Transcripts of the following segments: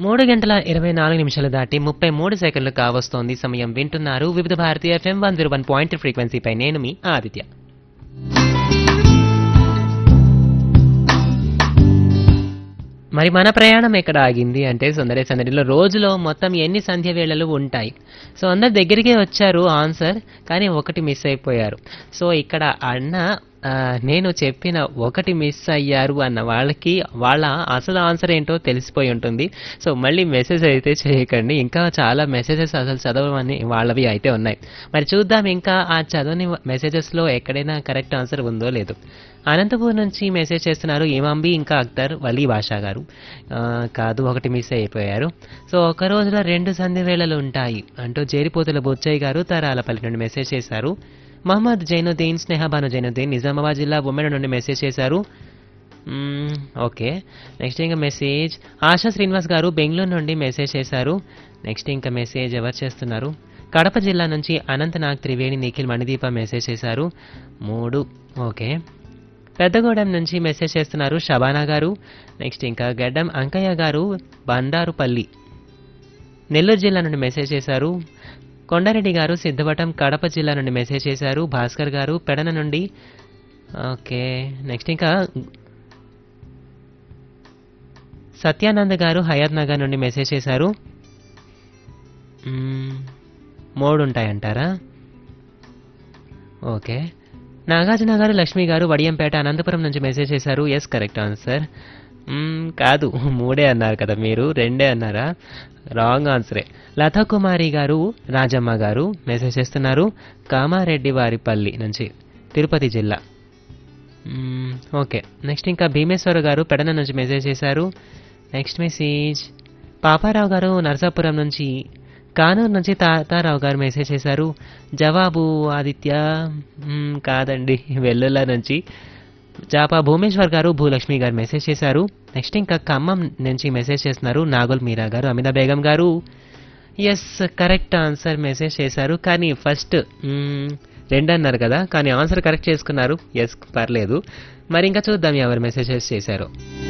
మూడు గంటల ఇరవై నాలుగు నిమిషాలు దాటి ముప్పై మూడు సెకండ్లు కావస్తోంది సమయం వింటున్నారు వివిధ భారతీయ FM one zero one point ఫ్రీక్వెన్సీపై నేను మీ ఆదిత్య మరి మన ప్రయాణం ఎక్కడ ఆగింది అంటే సుందరే సందడిలో రోజులో మొత్తం ఎన్ని సంధ్య వేళలు ఉంటాయి సో అందరు దగ్గరికే వచ్చారు ఆన్సర్ కానీ ఒకటి మిస్ అయిపోయారు సో ఇక్కడ అన్న ఆ, నేను చెప్పిన ఒకటి మిస్ అయ్యారు అన్న వాళ్ళకి వాళ్ళ అసలు ఆన్సర్ ఏంటో తెలిసిపోయి ఉంటుంది సో మళ్ళీ మెసేజ్ అయితే చేయకండి ఇంకా చాలా మెసేజెస్ అసలు చదవమని వాళ్ళవి అయితే ఉన్నాయి మరి చూద్దాం ఇంకా ఆ చదవని మెసేజెస్లో ఎక్కడైనా కరెక్ట్ ఆన్సర్ ఉందో లేదో అనంతపూర్ నుంచి మెసేజ్ చేస్తున్నారు ఏమాంబి ఇంకా అక్తర్ వలీ భాషా గారు ఆ, కాదు ఒకటి మిస్ అయిపోయారు సో ఒక రోజులో రెండు సంధి వేళలు ఉంటాయి అంటూ జేరిపోతుల బొచ్చయ్య గారు తరాలపల్లి నుండి మెసేజ్ చేశారు మహమ్మద్ జైనుద్దీన్ స్నేహబాను జైనుద్దీన్ నిజామాబాద్ జిల్లా ఉమ్మెడ నుండి మెసేజ్ చేశారు మ్మ్, ఓకే నెక్స్ట్ ఇంకా మెసేజ్ ఆశా శ్రీనివాస్ గారు బెంగళూరు నుండి మెసేజ్ చేశారు నెక్స్ట్ ఇంకా మెసేజ్ ఎవరు చేస్తున్నారు కడప జిల్లా నుంచి అనంత నాగ్ త్రివేణి నిఖిల్ మణిదీప మెసేజ్ చేశారు మూడు ఓకే పెద్దగూడెం నుంచి మెసేజ్ చేస్తున్నారు షబానా గారు నెక్స్ట్ ఇంకా గడ్డం అంకయ్య గారు బండారుపల్లి నెల్లూరు జిల్లా నుండి మెసేజ్ చేశారు కొండారెడ్డి గారు సిద్ధవటం కడప జిల్లా నుండి మెసేజ్ చేశారు భాస్కర్ గారు పెడన నుండి ఓకే నెక్స్ట్ ఇంకా సత్యానంద్ గారు హయాత్ నగర్ నుండి మెసేజ్ చేశారు మ్మ్, మూడు ఉంటాయంటారా ఓకే నాగార్జున గారు లక్ష్మి గారు వడియంపేట అనంతపురం నుంచి మెసేజ్ చేశారు ఎస్ కరెక్ట్ ఆన్సర్ మ్మ్, కాదు మూడే అన్నారు కదా మీరు రెండే అన్నారా రాంగ్ ఆన్సరే లతా కుమారి గారు రాజమ్మ గారు మెసేజ్ చేస్తున్నారు కామారెడ్డి వారిపల్లి నుంచి తిరుపతి జిల్లా మ్మ్, ఓకే నెక్స్ట్ ఇంకా భీమేశ్వర గారు పెడన నుంచి మెసేజ్ చేశారు నెక్స్ట్ మెసేజ్ పాపారావు గారు నరసాపురం నుంచి కానూరు నుంచి తాతారావు గారు మెసేజ్ చేశారు జవాబు ఆదిత్య మ్మ్, కాదండి వెల్లుల్లా నుంచి జాపా భూమేశ్వర్ గారు భూలక్ష్మి గారు మెసేజ్ చేశారు నెక్స్ట్ ఇంకా ఖమ్మం నుంచి మెసేజ్ చేస్తున్నారు నాగుల్ మీరా గారు అమితా బేగం గారు ఎస్ కరెక్ట్ ఆన్సర్ మెసేజ్ చేశారు కానీ ఫస్ట్ మ్మ్, రెండు అన్నారు కదా కానీ ఆన్సర్ కరెక్ట్ చేసుకున్నారు ఎస్ పర్లేదు మరి ఇంకా చూద్దాం ఎవరు మెసేజెస్ చేశారో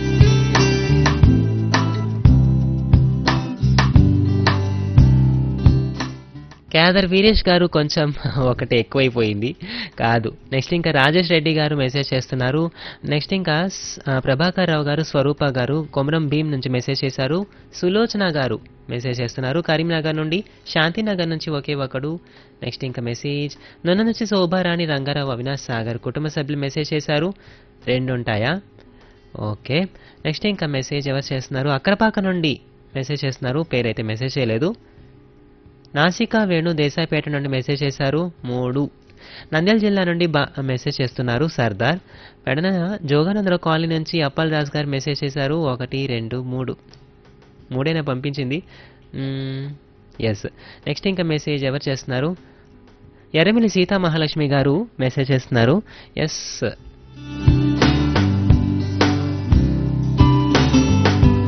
కేదర్ వీరేష్ గారు కొంచెం ఒకటి ఎక్కువైపోయింది కాదు నెక్స్ట్ ఇంకా రాజేష్ రెడ్డి గారు మెసేజ్ చేస్తున్నారు నెక్స్ట్ ఇంకా స్- ఆ, ప్రభాకర్ రావు గారు స్వరూప గారు కొమరం భీమ్ నుంచి మెసేజ్ చేశారు సులోచన గారు మెసేజ్ చేస్తున్నారు కరీంనగర్ నుండి శాంతినగర్ నుంచి ఒకే ఒకడు నెక్స్ట్ ఇంకా మెసేజ్ నన్ను నుంచి శోభారాణి రంగారావు అవినాష్ సాగర్ కుటుంబ సభ్యులు మెసేజ్ చేశారు రెండు ఉంటాయా ఓకే నెక్స్ట్ ఇంకా మెసేజ్ ఎవరు చేస్తున్నారు అక్కరపాక నుండి మెసేజ్ చేస్తున్నారు పేరైతే మెసేజ్ చేయలేదు నాసికా వేణు దేశాయిపేట నుండి మెసేజ్ చేశారు మూడు నంద్యాల జిల్లా నుండి బా మెసేజ్ చేస్తున్నారు సర్దార్ పెడన జోగానందరావు కాలనీ నుంచి అప్పల్ దాస్ గారు మెసేజ్ చేశారు ఒకటి రెండు మూడు మూడైనా పంపించింది ఎస్ నెక్స్ట్ ఇంకా మెసేజ్ ఎవరు చేస్తున్నారు ఎర్రమిలి సీతా మహాలక్ష్మి గారు మెసేజ్ చేస్తున్నారు ఎస్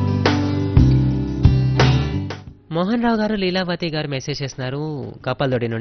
మోహన్ రావు గారు లీలావతి గారు మెసేజ్ చేస్తున్నారు కపల్దొడి నుండి